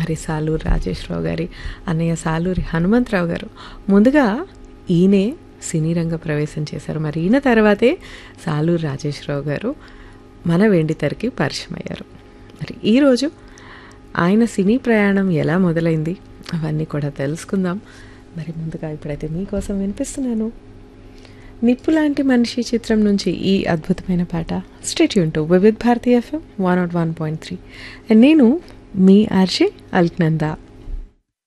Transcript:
మరి సాలూరు రాజేశ్వరరావు గారి అన్నయ్య సాలూరి హనుమంతరావు గారు ముందుగా ఈయనే సినీ రంగ ప్రవేశం చేశారు మరి ఈయన తర్వాతే సాలూరు రాజేశ్వరరావు గారు మన వెండితెరకి పరిచయం అయ్యారు మరి ఈరోజు ఆయన సినీ ప్రయాణం ఎలా మొదలైంది అవన్నీ కూడా తెలుసుకుందాం మరి ముందుగా ఇప్పుడైతే మీకోసం వినిపిస్తున్నాను నిప్పు లాంటి మనిషి చిత్రం నుంచి ఈ అద్భుతమైన పాట స్టేట్ యూన్ to Vividh Bharati FM one naught one point three నేను మీ ఆర్జే అల్క్నందా